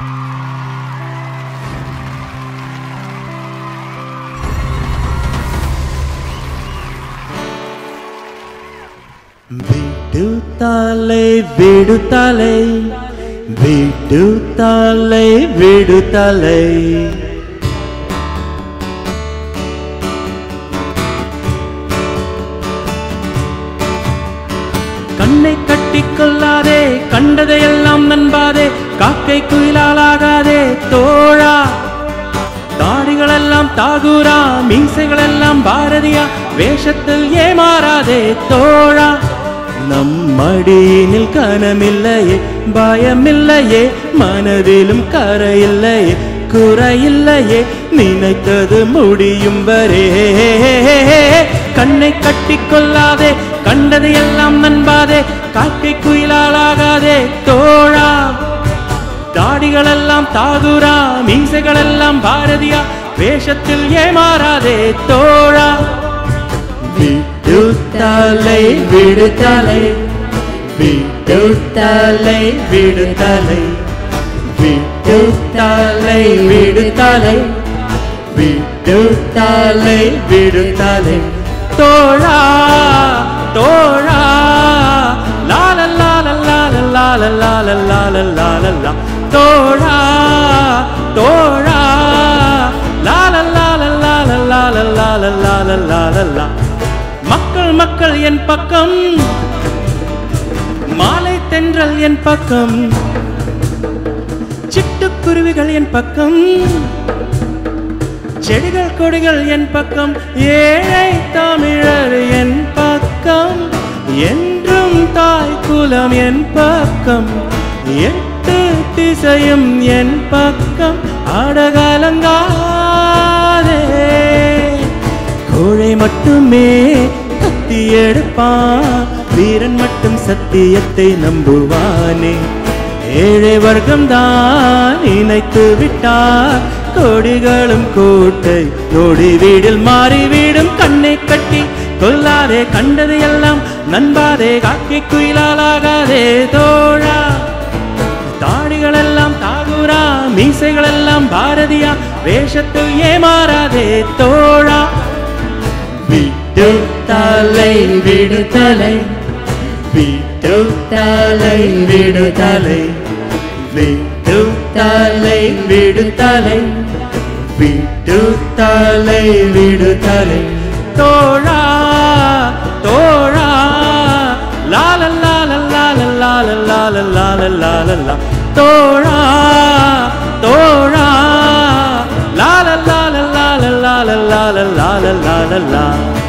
ಬಿಡುತ್ತಲೇ ಬಿಡುತ್ತಲೇ ಬಿಡುತ್ತಲೇ ಬಿಡುತ್ತಲೇ கண்ணை கட்டிக் கொள்ளாதே கண்டதையெல்லாம் நண்பாதே காக்கை குயிலாலாகாதே தோழா தாடிகளெல்லாம் தாகூரா மீசைகளெல்லாம் பாரதியா வேஷத்தில் ஏமாறாதே தோழா நம் மடியினில் கனமில்லையே பயமில்லையே மனதிலும் கரையில்லையே குறையில்லையே நினைத்தது முடியும் வரே கண்ணை கட்டிக் கொள்ளாதே கண்டதையெல்லாம் நண்பாதே காக்கை குயிலாலாகாதே தோழா தாடிகளெல்லாம் தாகுரா மீசைகளெல்லாம் பாரதியா வேஷத்தில் ஏமாறாதே தோழா விடுதலை விடுதலை விடுதலை விடுதலை விடுதலை விடுதலை விடுதலை விடுதலை தோழா தோழா லால லால லால லால லால லால லால லா தோழா தோழா லால லால லால லால லால லால லால லா மக்கள் மக்கள் என் பக்கம் மாலை தென்றல் என் பக்கம் சிட்டுக்குருவிகள் என் பக்கம் செடிகள் கொடிகள் என் பக்கம் ஏழை தமிழர் என் பக்கம் என்றும் தாய் குலம் என் பக்கம் எட்டு திசையும் என் பக்கம் அடகலங்காதே கோழை மட்டுமே கத்தி எடுப்பான் வீரன் மட்டும் சத்தியத்தை நம்புவானே ஏழை வர்க்கம் தான் இணைத்து விட்டார் கொடிகளும் கோட்டை நொடி வீடில் மாறி வீடும் கண்ணை கட்டி கொல்லாதே கண்டது எல்லாம் நண்பாதே காக்கை குயிலாலாகாதே தோழா தாடிகளெல்லாம் தாகுரா மீசைகளெல்லாம் பாரதியா வேஷத்தில் ஏமாறாதே தோழா விடுதலை விடுதலை விடுதலை விடுதலை விடுதலை விடுதலை விடுதலை விடுதலை தோழா தோழா லால லால லால லால லால லால லால லா தோழா தோழா லால லால லால லால லால லால லால லா